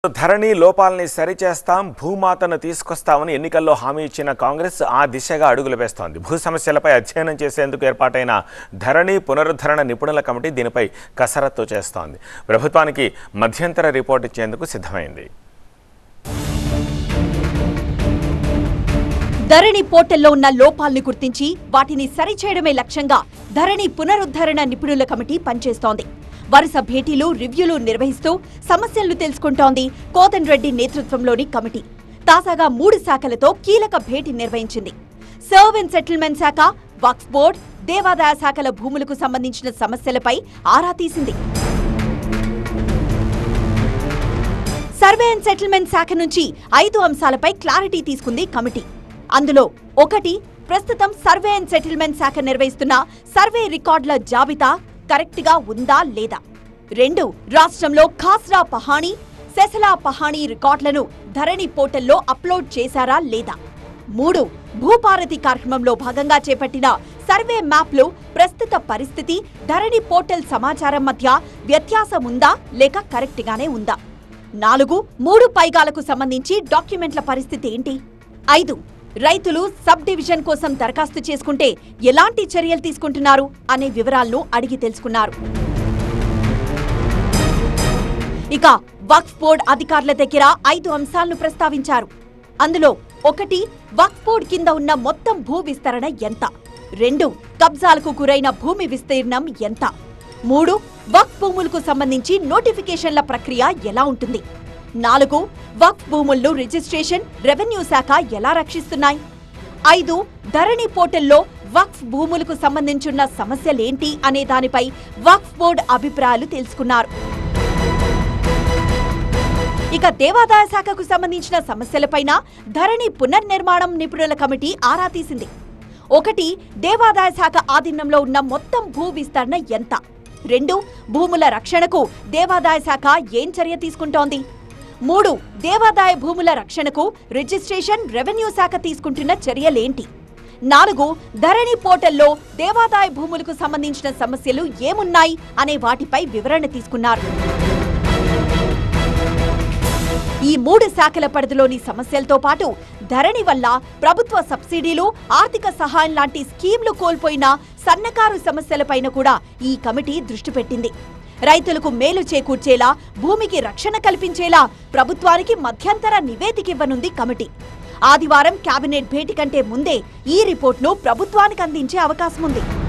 ధరణి లోపాలని సరిచేస్తాం భూమాతను తీసుకొస్తామని ఎన్నికల్లో హామీ ఇచ్చిన కాంగ్రెస్ ఆ దిశగా అడుగులు వేస్తోంది భూ సమస్యలపై అధ్యయనం చేసేందుకు ఏర్పాటైన ధరణి పునరుద్ధరణ నిపుణుల కమిటీ దీనిపై కసరత్తు చేస్తోంది ప్రభుత్వానికి మధ్యంతర రిపోర్ట్ ఇచ్చేందుకు సిద్ధమైంది ధరణి పోర్టల్లో ఉన్న లోపాలను గుర్తించి వాటిని సరిచేయడమే లక్ష్యంగా ధరణి పునరుద్ధరణ నిపుణుల కమిటీ పనిచేస్తోంది వరుస భేటీలు రివ్యూలు నిర్వహిస్తూ సమస్యలను తెలుసుకుంటోంది కోదన్ రెడ్డి నేతృత్వంలోని కమిటీ తాజాగా మూడు శాఖలతో కీలక భేటీ నిర్వహించింది సర్వ్ అండ్ సెటిల్మెంట్ శాఖ వక్ఫ్ బోర్డ్ దేవాదాయ శాఖల భూములకు సంబంధించిన సమస్యలపై ఆరా తీసింది సర్వే అండ్ సెటిల్మెంట్ శాఖ నుంచి ఐదు అంశాలపై క్లారిటీ తీసుకుంది కమిటీ అందులో ఒకటి ప్రస్తుతం సర్వే అండ్ సెటిల్మెంట్ శాఖ నిర్వహిస్తున్న సర్వే రికార్డుల జాబితా కరెక్ట్ గా ఉందా లేదా రెండు రాష్ట్రంలో ఖాస్రా పహాణి సెసలా పహాణి రికార్డులను ధరణి పోర్టల్లో అప్లోడ్ చేశారా లేదా మూడు భూపారతి కార్యక్రమంలో భాగంగా చేపట్టిన సర్వే మ్యాప్లో ప్రస్తుత పరిస్థితి ధరణి పోర్టల్ సమాచారం మధ్య వ్యత్యాసం ఉందా లేక కరెక్ట్ గానే ఉందా నాలుగు మూడు పైగాలకు సంబంధించి డాక్యుమెంట్ల పరిస్థితి ఏంటి ఐదు రైతులు సబ్ డివిజన్ కోసం దరఖాస్తు చేసుకుంటే ఎలాంటి చర్యలు తీసుకుంటున్నారు అనే వివరాలను అడిగి తెలుసుకున్నారు ఇక వక్ఫ్ బోర్డ్ అధికారుల దగ్గర ఐదు అంశాలను ప్రస్తావించారు అందులో ఒకటి వక్ఫ్ బోర్డ్ కింద ఉన్న మొత్తం భూ విస్తరణ ఎంత రెండు కబ్జాలకు గురైన భూమి విస్తీర్ణం ఎంత మూడు వక్ఫ్ భూములకు సంబంధించి నోటిఫికేషన్ల ప్రక్రియ ఎలా ఉంటుంది నాలుగు వక్ఫ్ భూములను రిజిస్ట్రేషన్ రెవెన్యూ శాఖ ఎలా రక్షిస్తున్నాయి ఐదు ధరణి పోర్టల్లో వక్ఫ్ భూములకు సంబంధించున్న సమస్యలేంటి అనే దానిపై వక్ఫ్ బోర్డు అభిప్రాయాలు తెలుసుకున్నారు ఇక దేవాదాయ శాఖకు సంబంధించిన సమస్యలపైన ధరణి పునర్నిర్మాణం నిపుణుల కమిటీ ఆరా తీసింది ఒకటి దేవాదాయ శాఖ ఆధీనంలో ఉన్న మొత్తం భూ విస్తరణ ఎంత రెండు భూముల రక్షణకు దేవాదాయ శాఖ ఏం చర్య తీసుకుంటోంది మూడు దేవాదాయ భూముల రక్షణకు రిజిస్ట్రేషన్ రెవెన్యూ శాఖ తీసుకుంటున్న చర్యలేంటి నాలుగు ధరణి పోర్టల్లో దేవాదాయ భూములకు సంబంధించిన సమస్యలు ఏమున్నాయి అనే వాటిపై వివరణ తీసుకున్నారు ఈ మూడు శాఖల పరిధిలోని సమస్యలతో పాటు ధరణి వల్ల ప్రభుత్వ సబ్సిడీలు ఆర్థిక సహాయం లాంటి స్కీమ్లు కోల్పోయిన సన్నకారు సమస్యలపైన కూడా ఈ కమిటీ దృష్టి పెట్టింది రైతులకు మేలు చేకూర్చేలా భూమికి రక్షణ కల్పించేలా ప్రభుత్వానికి మధ్యంతర నివేదిక ఇవ్వనుంది కమిటీ ఆదివారం కేబినెట్ భేటీ కంటే ముందే ఈ రిపోర్ట్ను ప్రభుత్వానికి అందించే అవకాశం ఉంది